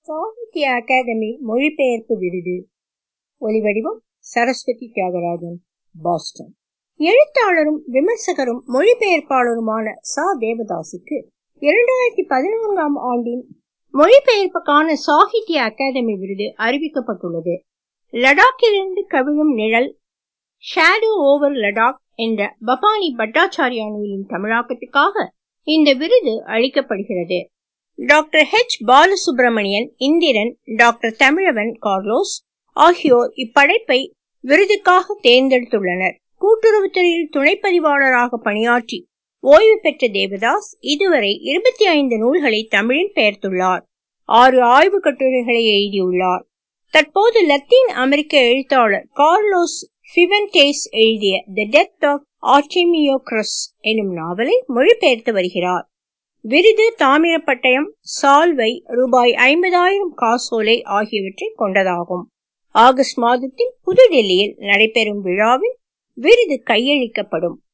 Sahitya academy மொழிபெயர்ப்பு விருது ஒலிவடிவம் சரஸ்வதி தியாகராஜன் பாஸ்டன் எழுத்தாளரும் விமர்சகரும் மொழிபெயர்ப்பாளருமான சா தேவதாசுக்கு இரண்டாயிரத்தி பதினான்காம் ஆண்டின் மொழிபெயர்ப்புக்கான சாகித்ய அகாதமி விருது அறிவிக்கப்பட்டுள்ளது லடாக்கிலிருந்து கவிழும் நிழல் ஷேடோ ஓவர் லடாக் என்ற பபானி பட்டாச்சாரியா நூலின் தமிழாக்கத்துக்காக இந்த விருது அளிக்கப்படுகிறது doctor H Balasubramanian Indiran doctor Tamilavan Carlos ஆகியோர் இப்படைப்பை விருதுக்காக தேர்ந்தெடுத்துள்ளனர் கூட்டுறவுத்துறையில் துணைப்பதிவாளராக பணியாற்றி ஓய்வு பெற்ற தேவதாஸ் இதுவரை இருபத்தி ஐந்து நூல்களை தமிழில் பெயர்த்துள்ளார் ஆறு ஆய்வு கட்டுரைகளை எழுதியுள்ளார் தற்போது லத்தீன் அமெரிக்க எழுத்தாளர் கார்லோஸ் ஃபிவன்டேஸ் எழுதிய தி டெத் ஆஃப் ஆர்டிமியோக்ரஸ் எனும் நாவலை மொழிபெயர்த்து வருகிறார் விருது தாமிரப்பட்டயம் சால்வை ரூபாய் ஐம்பதாயிரம் காசோலை ஆகியவற்றை கொண்டதாகும் ஆகஸ்ட் மாதத்தில் புதுடெல்லியில் நடைபெறும் விழாவில் விருது கையளிக்கப்படும்